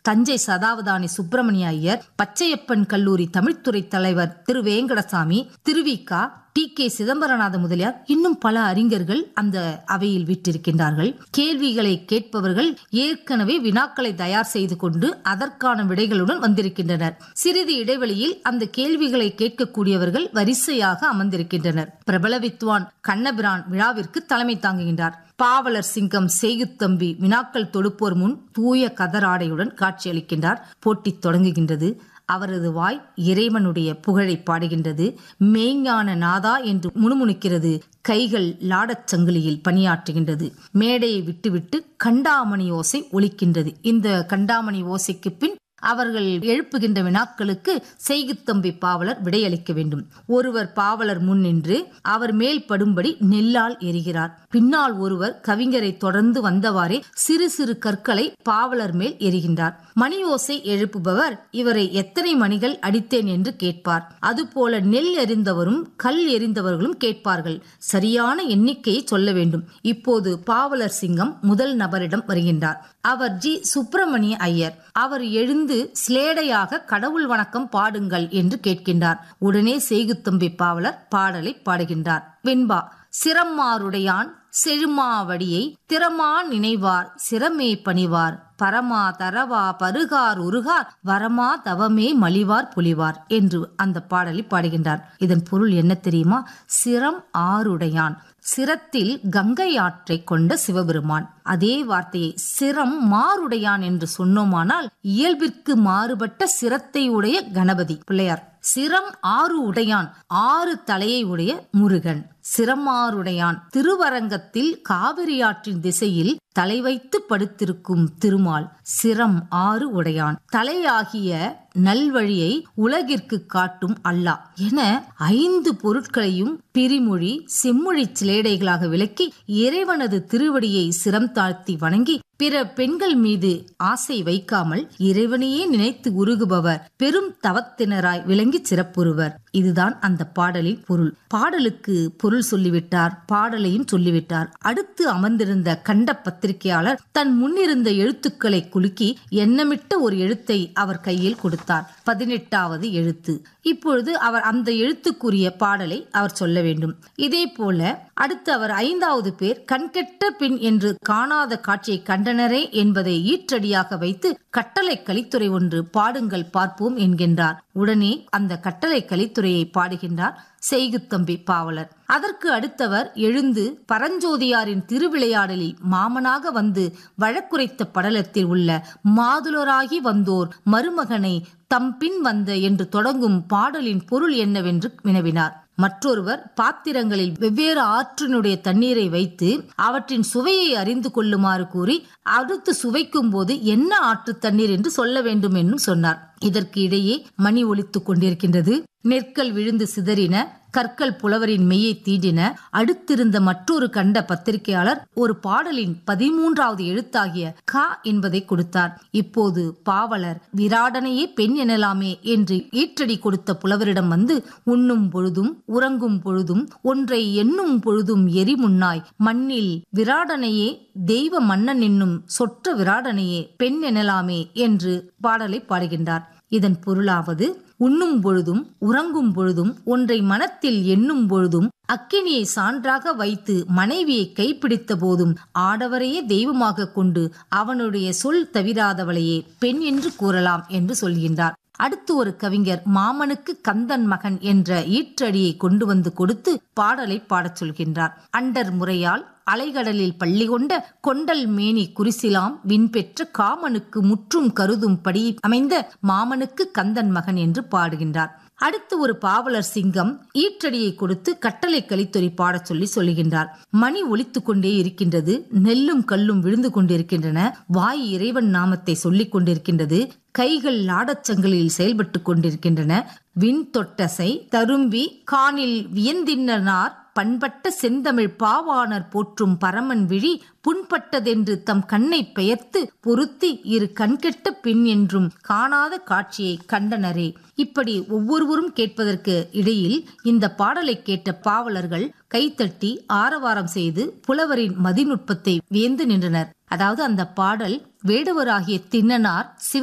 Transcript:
தஞ்சை சதாவதானி சுப்பிரமணிய ஐயர் பச்சையப்பன் கல்லூரி தமிழ்த்துறை தலைவர் திரு வேங்கடசாமி திருவிக்கா டி கே சிதம்பரநாத முதலியார் இன்னும் பல அறிஞர்கள் அந்த அவையில் விட்டிருக்கின்றார்கள் கேள்விகளை கேட்பவர்கள் ஏற்கனவே வினாக்களை தயார் செய்து கொண்டு அதற்கான விடைகளுடன் வந்திருக்கின்றனர் சிறிது இடைவெளியில் அந்த கேள்விகளை கேட்கக்கூடியவர்கள் வரிசையாக அமர்ந்திருக்கின்றனர் பிரபல வித்வான் கண்ணபிரான் விழாவிற்கு தலைமை தாங்குகின்றார் பாவலர் சிங்கம் செய்குத்தம்பி வினாக்கள் தொடுப்போர் முன் தூய கதராடையுடன் காட்சியளிக்கின்றார் போட்டி தொடங்குகின்றது அவரது வாய் இறைவனுடைய புகழை பாடுகின்றது மெய்ஞான நாதா என்று முணுமுணுக்கிறது கைகள் லாடச் சங்கிலியில் பணியாற்றுகின்றது மேடையை விட்டுவிட்டு கண்டாமணி ஓசை ஒலிக்கின்றது இந்த கண்டாமணி ஓசைக்கு பின் அவர்கள் எழுப்புகின்ற வினாக்களுக்கு செய்குத்தம்பி பாவலர் விடையளிக்க வேண்டும் ஒருவர் பாவலர் முன் நின்று அவர் மேல் படும்படி நெல்லால் எரிகிறார் பின்னால் ஒருவர் கவிஞரை தொடர்ந்து வந்தவாறே சிறு சிறு கற்களை பாவலர் மேல் எரிகின்றார் மணி ஓசை எழுப்புபவர் இவரை எத்தனை மணிகள் அடித்தேன் என்று கேட்பார் அதுபோல நெல் எறிந்தவரும் கல் எறிந்தவர்களும் கேட்பார்கள் சரியான எண்ணிக்கையை சொல்ல வேண்டும் இப்போது பாவலர் சிங்கம் முதல் நபரிடம் வருகின்றார் அவர் ஜி சுப்பிரமணிய ஐயர் அவர் எழுந்து சிலேடையாக கடவுள் வணக்கம் பாடுங்கள் என்று கேட்கின்றார் உடனே செய்குத்தம்பி பாவலர் பாடலை பாடுகின்றார் வெண்பா சிரம்மாருடையான் செழுமாவடியை திறமா நினைவார் சிரமே பணிவார் பரமா தரவா பருகார் உருகார் வரமா தவமே மலிவார் புலிவார் என்று அந்த பாடலை பாடுகின்றார் இதன் பொருள் என்ன தெரியுமா சிரம் ஆருடையான் சிரத்தில் கங்கை ஆற்றை கொண்ட சிவபெருமான் அதே வார்த்தையை சிரம் மாறுடையான் என்று சொன்னோமானால் இயல்பிற்கு மாறுபட்ட சிரத்தை உடைய கணபதி பிள்ளையார் சிரம் ஆறு உடையான் ஆறு தலையை உடைய முருகன் சிரமாருடையான் திருவரங்கத்தில் காவிரி ஆற்றின் திசையில் தலை வைத்து படுத்திருக்கும் திருமால் சிரம் ஆறு உடையான் தலையாகிய நல்வழியை உலகிற்கு காட்டும் அல்லாஹ் என ஐந்து பொருட்களையும் பிரிமொழி செம்மொழி சிலேடைகளாக விளக்கி இறைவனது திருவடியை சிரம் தாழ்த்தி வணங்கி பிற பெண்கள் மீது ஆசை வைக்காமல் இறைவனையே நினைத்து உருகுபவர் பெரும் தவத்தினராய் விளங்கி சிறப்புறுவர் இதுதான் அந்த பாடலின் பொருள் பாடலுக்கு பொருள் சொல்லிவிட்டார் பாடலையும் சொல்லிவிட்டார் அடுத்து அமர்ந்திருந்த கண்ட பத்திரிகையாளர் தன் முன்னிருந்த எழுத்துக்களை குலுக்கி எண்ணமிட்ட ஒரு எழுத்தை அவர் கையில் கொடுத்தார் பதினெட்டாவது எழுத்து இப்பொழுது அவர் அந்த எழுத்துக்குரிய பாடலை அவர் சொல்ல வேண்டும் இதே போல அடுத்து அவர் ஐந்தாவது பேர் கண்கெட்ட பின் என்று காணாத காட்சியை கண்டனரே என்பதை ஈற்றடியாக வைத்து கட்டளை கலித்துறை ஒன்று பாடுங்கள் பார்ப்போம் என்கின்றார் உடனே அந்த கட்டளை கலித்துறையை பாடுகின்றார் செய்குத்தம்பி பாவலர் அதற்கு அடுத்தவர் எழுந்து பரஞ்சோதியாரின் திருவிளையாடலில் மாமனாக வந்து வழக்குரைத்த படலத்தில் உள்ள மாதுளராகி வந்தோர் மருமகனை தம் பின் வந்த என்று தொடங்கும் பாடலின் பொருள் என்னவென்று வினவினார் மற்றொருவர் பாத்திரங்களில் வெவ்வேறு ஆற்றினுடைய தண்ணீரை வைத்து அவற்றின் சுவையை அறிந்து கொள்ளுமாறு கூறி அடுத்து சுவைக்கும் போது என்ன ஆற்று தண்ணீர் என்று சொல்ல வேண்டும் என்றும் சொன்னார் இதற்கு இடையே மணி ஒலித்துக் கொண்டிருக்கின்றது நெற்கள் விழுந்து சிதறின கற்கள் புலவரின் மெய்யை தீண்டின அடுத்திருந்த மற்றொரு கண்ட பத்திரிகையாளர் ஒரு பாடலின் பதிமூன்றாவது எழுத்தாகிய கா என்பதை கொடுத்தார் இப்போது பாவலர் விராடனையே பெண் எனலாமே என்று ஈற்றடி கொடுத்த புலவரிடம் வந்து உண்ணும் பொழுதும் உறங்கும் பொழுதும் ஒன்றை எண்ணும் பொழுதும் எரிமுன்னாய் மண்ணில் விராடனையே தெய்வ மன்னன் என்னும் சொற்ற விராடனையே பெண் எனலாமே என்று பாடலை பாடுகின்றார் இதன் பொருளாவது உண்ணும் பொழுதும் உறங்கும் பொழுதும் ஒன்றை மனத்தில் எண்ணும் பொழுதும் அக்கினியை சான்றாக வைத்து மனைவியை கைப்பிடித்த போதும் ஆடவரையே தெய்வமாக கொண்டு அவனுடைய சொல் தவிராதவளையே பெண் என்று கூறலாம் என்று சொல்கின்றார் அடுத்து ஒரு கவிஞர் மாமனுக்கு கந்தன் மகன் என்ற ஈற்றடியை கொண்டு வந்து கொடுத்து பாடலை பாடச் சொல்கின்றார் அண்டர் முறையால் அலைகடலில் பள்ளி கொண்ட கொண்டல் மேனி குறிசிலாம் விண்பெற்ற காமனுக்கு முற்றும் கருதும் படி அமைந்த மாமனுக்கு கந்தன் மகன் என்று பாடுகின்றார் அடுத்து ஒரு பாவலர் சிங்கம் ஈற்றடியை கொடுத்து கட்டளை கலித்தொரி பாடச் சொல்லி சொல்லுகின்றார் மணி ஒலித்துக் கொண்டே இருக்கின்றது நெல்லும் கல்லும் விழுந்து கொண்டிருக்கின்றன வாய் இறைவன் நாமத்தை சொல்லிக் கொண்டிருக்கின்றது கைகள் லாடச்சங்களில் செயல்பட்டு கொண்டிருக்கின்றன விண் தொட்டசை தரும்பி காணில் வியந்தின்னனார் பண்பட்ட செந்தமிழ் பாவாணர் போற்றும் பரமன் விழி புண்பட்டதென்று தம் கண்ணை பெயர்த்து பொருத்தி இரு கண்கெட்ட பின் என்றும் காணாத காட்சியை கண்டனரே இப்படி ஒவ்வொருவரும் கேட்பதற்கு இடையில் இந்த பாடலை கேட்ட பாவலர்கள் கைத்தட்டி ஆரவாரம் செய்து புலவரின் மதிநுட்பத்தை வியந்து நின்றனர் அதாவது அந்த பாடல் வேடுவராகிய திண்ணனார்